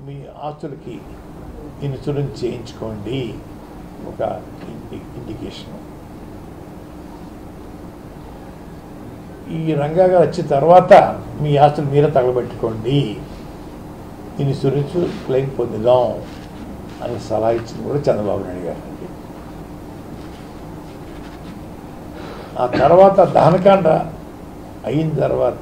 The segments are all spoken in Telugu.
మీ ఆస్తులకి ఇన్సూరెన్స్ చేయించుకోండి ఒక ఇండి ఇండికేషన్ ఈ రంగా గారు వచ్చిన తర్వాత మీ ఆస్తులు మీరే తగలబెట్టుకోండి ఇన్సూరెన్స్ క్లెయిమ్ పొందుదాం అని సలహా ఇచ్చింది కూడా చంద్రబాబు నాయుడు గారు అండి ఆ తర్వాత దహనకాండ అయిన తర్వాత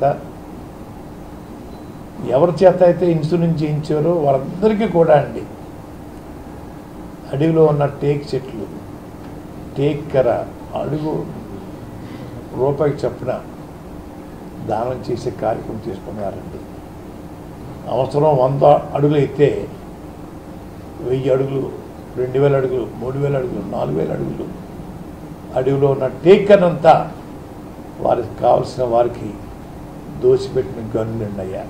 ఎవరి చేత అయితే ఇన్సూరెన్స్ చేయించారో వాళ్ళందరికీ కూడా అండి అడవిలో ఉన్న టేక్ చెట్లు టేక్ కర అడుగు రూపాయికి చొప్పున దానం చేసే కార్యక్రమం తీసుకున్నారండి అవసరం వంద అడుగులు అయితే వెయ్యి అడుగులు రెండు వేల అడుగులు మూడు వేల అడుగులు నాలుగు వేల అడుగులు అడవిలో ఉన్న టేకనంతా వారికి కావలసిన వారికి దోసిపెట్టిన గనులు అయ్యా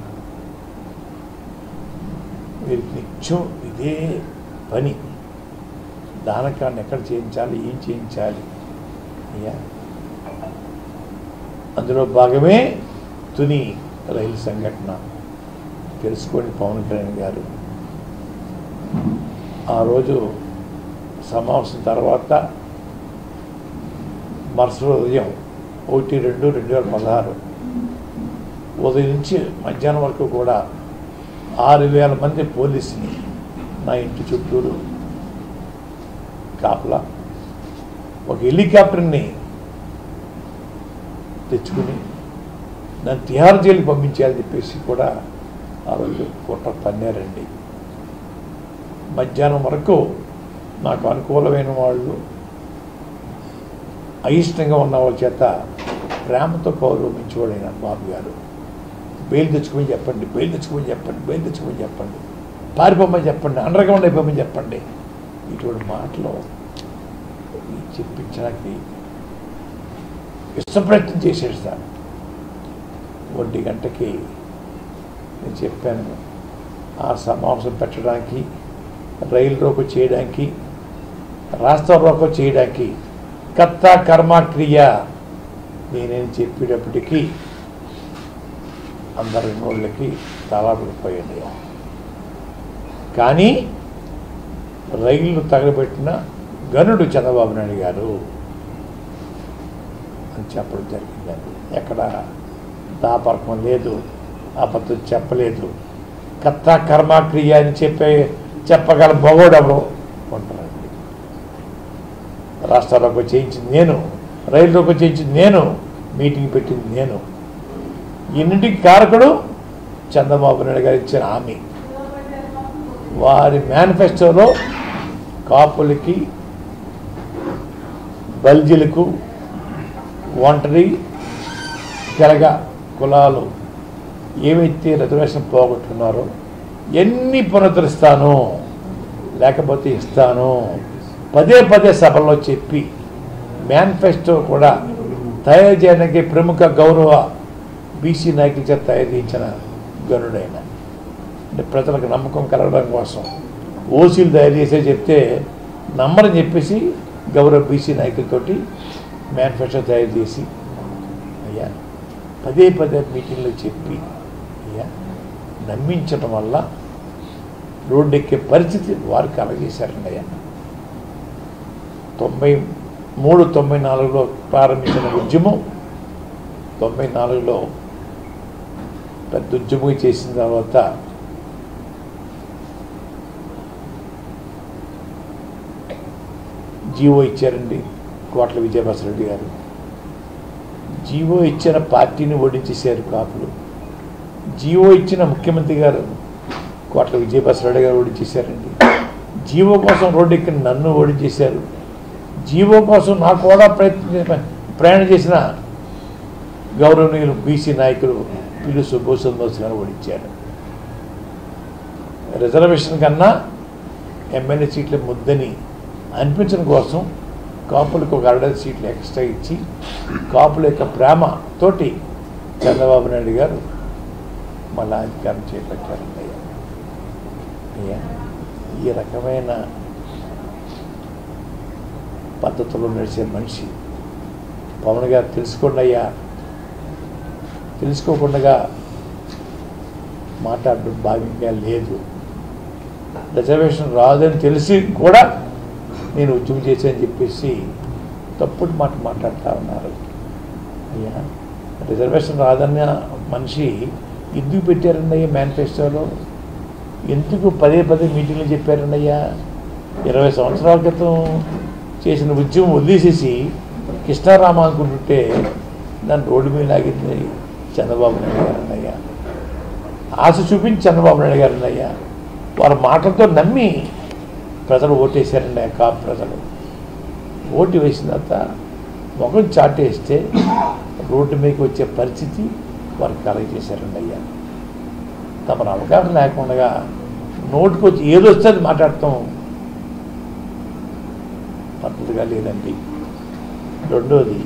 వీరికి నిత్యం ఇదే పని దానకాన్ని ఎక్కడ చేయించాలి ఏం చేయించాలి అయ్యా అందులో భాగమే తుని రైలు సంఘటన తెలుసుకోండి పవన్ కళ్యాణ్ గారు ఆ రోజు సమావేశం తర్వాత మరుసటి ఉదయం ఒకటి రెండు రెండు వేల పదహారు ఉదయం నుంచి మధ్యాహ్నం వరకు కూడా ఆరు వేల మంది పోలీసుని నా ఇంటి చుట్టూరు కాపలా ఒక హెలికాప్టర్ని తెచ్చుకుని నన్ను తిహార్ జైలుకి పంపించాలని చెప్పేసి కూడా ఆ రోజు కుట్ర పన్నారండి మధ్యాహ్నం వరకు నాకు అనుకూలమైన వాళ్ళు అయిష్టంగా ఉన్న వాళ్ళ చేత ప్రేమతో గౌరవించుకోలేన బాబు గారు బెయిల్ తెచ్చుకోమని చెప్పండి బెయిల్ తెచ్చుకోమని చెప్పండి బెయిల్ తెచ్చుకోమని చెప్పండి పారిపోమని చెప్పండి అండర్ గ్రౌండ్ అయిపోమని చెప్పండి ఇటువంటి మాటలు ఈ చెప్పించడానికి ఇష్టప్రయత్నం చేసేది సార్ ఒంటి గంటకి నేను చెప్పాను ఆ సమావేశం పెట్టడానికి రైలు రోకో చేయడానికి రాస్తా రోకో చేయడానికి కర్త కర్మ క్రియ నేనేం చెప్పేటప్పటికీ అందరి నోళ్ళకి తలాపడిపోయింది కానీ రైలు తగలబెట్టిన గనుడు చంద్రబాబు నాయుడు గారు అని చెప్పడం జరిగిందండి ఎక్కడ దాపరకం లేదు అబద్ధం చెప్పలేదు కర్త కర్మ క్రియ అని చెప్పే చెప్పగల బొగోడెవరు ఉంటారండి రాష్ట్రాలకు చేయించింది నేను రైల్లోకి చేయించింది నేను మీటింగ్ పెట్టింది నేను ఇన్నింటికి కారకుడు చంద్రబాబు నాయుడు గారు ఇచ్చిన హామీ వారి మేనిఫెస్టోలో కాపులకి బల్జీలకు ఒంటరి తెలగ కులాలు ఏవైతే రిజర్వేషన్ పోగొట్టుకున్నారో ఎన్ని పునరుద్ధరిస్తాను లేకపోతే ఇస్తాను పదే పదే సభల్లో చెప్పి మేనిఫెస్టో కూడా తయారు చేయడానికి ప్రముఖ గౌరవ బీసీ నాయకుల చేత తయారు చేయించిన గనుడైన అంటే ప్రజలకు నమ్మకం కలగడం కోసం ఓసీలు తయారు చేసే చెప్తే నమ్మరని చెప్పేసి గౌరవ బీసీ నాయకులతోటి మేనిఫెస్టో తయారు చేసి అయ్యా పదే పదే మీటింగ్లో చెప్పి అయ్యా నమ్మించడం వల్ల రోడ్డెక్కే పరిస్థితి వారికి కలగజేశారండి అయ్యా తొంభై మూడు తొంభై నాలుగులో ప్రారంభించిన ఉద్యమం తొంభై నాలుగులో పెద్ద ఉద్యమం చేసిన తర్వాత జీవో ఇచ్చారండి కోట్ల విజయభాస్రెడ్డి గారు జీవో ఇచ్చిన పార్టీని ఓడించేశారు కాపులు జీవో ఇచ్చిన ముఖ్యమంత్రి గారు కోట్ల విజయభాస్రెడ్డి గారు ఓడించేశారండి జీవో కోసం రోడ్డు ఎక్కిన నన్ను ఓడించేశారు జీవో కోసం నాకు కూడా ప్రయత్న ప్రయాణం చేసిన గౌరవనీయులు బీసీ నాయకులు పిల్లి సుబ్బోసందోస్ గారు ఓడించారు రిజర్వేషన్ కన్నా ఎమ్మెల్యే సీట్ల ముద్దని అనిపించడం కోసం కాపులకు ఒక అరడై సీట్లు ఎక్స్ట్రా ఇచ్చి కాపుల యొక్క ప్రేమతోటి చంద్రబాబు నాయుడు గారు మళ్ళా అధికారం చేపట్టారండి అయ్యా అయ్యా ఈ రకమైన పద్ధతిలో నడిచే మనిషి పవన్ గారు తెలుసుకోండి అయ్యా తెలుసుకోకుండా మాట్లాడడం భావ్యంగా లేదు రిజర్వేషన్ రాదని తెలిసి కూడా నేను ఉద్యమం చేశానని చెప్పేసి తప్పుడు మాట మాట్లాడుతూ ఉన్నారు అయ్యా రిజర్వేషన్ రాదన్న మనిషి ఎందుకు పెట్టారండి అయ్యా మేనిఫెస్టోలో ఎందుకు పదే పదే మీటింగ్లు చెప్పారండి అయ్యా ఇరవై సంవత్సరాల క్రితం చేసిన ఉద్యమం వదిలేసేసి కృష్ణారామ అనుకుంటుంటే దాన్ని రోడ్డు మీద లాగింది చంద్రబాబు నాయుడు గారు అయ్యా ఆశ చూపించి చంద్రబాబు నాయుడు గారు అయ్యా వారి మాటలతో నమ్మి ప్రజలు ఓటేశారండి ఆ కాపు ప్రజలు ఓటు వేసిన తర్వాత ముఖం చాటేస్తే రోడ్డు మీదకి వచ్చే పరిస్థితి వారు కలగజేశారండి అయ్యా తమను అవగాహన లేకుండా నోటికి వచ్చి ఏదో వస్తే అది మాట్లాడటం పద్ధతిగా లేదండి రెండోది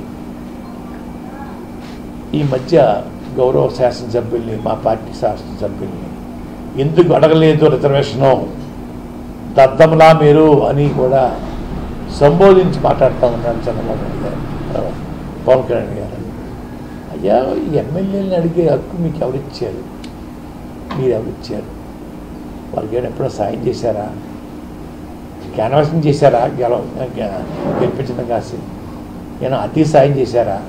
ఈ మధ్య గౌరవ శాసనసభ్యుల్ని మా పార్టీ శాసనసభ్యుల్ని ఎందుకు అడగలేదు రిజర్వేషను దద్దములా మీరు అని కూడా సంబోధించి మాట్లాడుతూ ఉన్నాడు చంద్రబాబు నాయుడు గారు ఆ, పవన్ కళ్యాణ్ గారు అయ్యా ఈ ఎమ్మెల్యేలను అడిగే హక్కు మీకు ఎవరిచ్చారు మీరు ఎవరిచ్చారు వాళ్ళకి ఏమైనా ఎప్పుడో సాయం చేశారా క్యాన్వాసింగ్ చేశారా గెలవ గె- గెలిపించడం కాసి ఏమైనా అతి సాయం చేశారా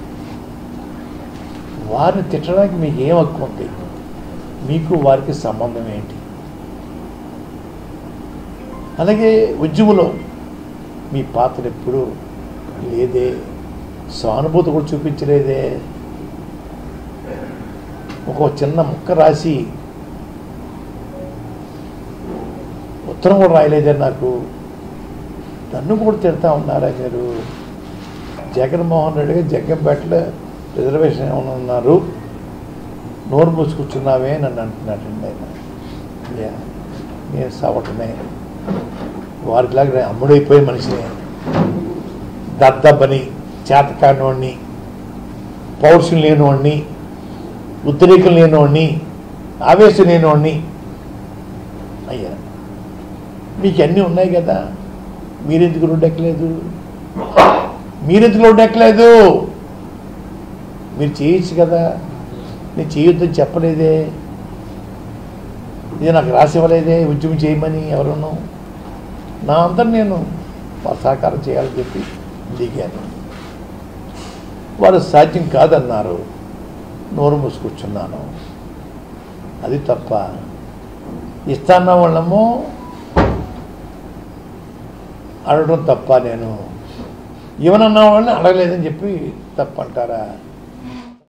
వారిని తిట్టడానికి మీకు ఏం హక్కు ఉంది మీకు వారికి సంబంధం ఏంటి అలాగే ఉద్యమంలో మీ పాత్ర ఎప్పుడు లేదే సానుభూతి కూడా చూపించలేదే ఒక చిన్న ముక్క రాసి ఉత్తరం కూడా రాయలేదే నాకు నన్ను కూడా తిడతా ఉన్నారా మీరు జగన్మోహన్ రెడ్డి గారు జగ్గంపేటలో రిజర్వేషన్ ఏమైనా ఉన్నారు నోరు మూసుకూర్చున్నావే నన్ను అంటున్నాడండి ఆయన యా, నేను సవటనే వారిలాగా నేను అమ్ముడైపోయే మనిషిని దద్దబ్బని చేతకానివాడిని పౌరుషం లేనివాడిని ఉద్రేకం లేనివాడిని ఆవేశం లేనివాడిని అయ్యా మీకు అన్నీ ఉన్నాయి కదా మీరెందుకు రోడ్డు ఎక్కలేదు మీరెందుకు రోడ్డు ఎక్కలేదు మీరు చేయొచ్చు కదా నేను చేయొద్దని చెప్పలేదే ఇది నాకు రాసి ఇవ్వలేదే ఉద్యమం చేయమని ఎవరును నా అంతా నేను వారి సహకారం చేయాలని చెప్పి దిగాను వారు సాధ్యం కాదన్నారు నోరు మూసుకూర్చున్నాను అది తప్ప ఇస్తాన్న వాళ్ళము అడగడం తప్ప నేను ఇవనన్న వాళ్ళని అడగలేదని చెప్పి తప్పంటారా